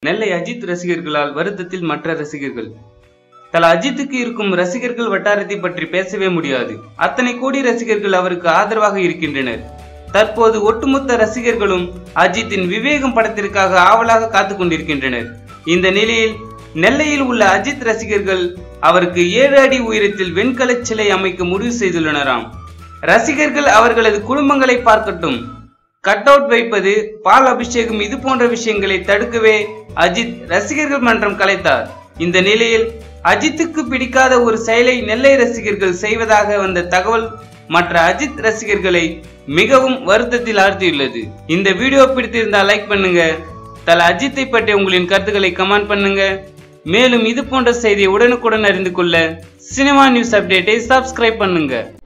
நெல்லை அஜித் ரசிகர்களால் வருத்தத்தில் மற்ற ரசிகர்கள் தல அஜித்துக்கு இருக்கும் ரசிகர்கள் வட்டாரத்தை பற்றி பேசவே முடியாது அத்தனை கோடி ரசிகர்கள் அவருக்கு ஆதரவாக இருக்கின்றனர் தற்போது ஒட்டுமொத்த ரசிகர்களும் அஜித்தின் விவேகம் படத்திற்காக ஆவலாக காத்து கொண்டிருக்கின்றனர் இந்த நிலையில் நெல்லையில் உள்ள அஜித் ரசிகர்கள் அவருக்கு ஏழு அடி உயரத்தில் வெண்கலச் சிலை அமைக்க முடிவு செய்துள்ளனராம் ரசிகர்கள் அவர்களது குடும்பங்களை பார்க்கட்டும் கட் அவுட் வைப்பது பால் அபிஷேகம் இது போன்ற விஷயங்களை தடுக்கவே அஜித் ரசிகர்கள் மன்றம் கலைத்தார் இந்த நிலையில் அஜித்துக்கு பிடிக்காத ஒரு செயலை நெல்லை ரசிகர்கள் செய்வதாக வந்த தகவல் மற்ற அஜித் ரசிகர்களை மிகவும் வருத்தத்தில் ஆழ்த்தியுள்ளது இந்த வீடியோ பிடித்திருந்தால் லைக் பண்ணுங்க தல அஜித்தை பற்றி உங்களின் கருத்துக்களை கமெண்ட் பண்ணுங்க மேலும் இது போன்ற செய்தியை உடனுக்குடன் அறிந்து கொள்ள சினிமா நியூஸ் அப்டேட்டை சப்ஸ்கிரைப் பண்ணுங்க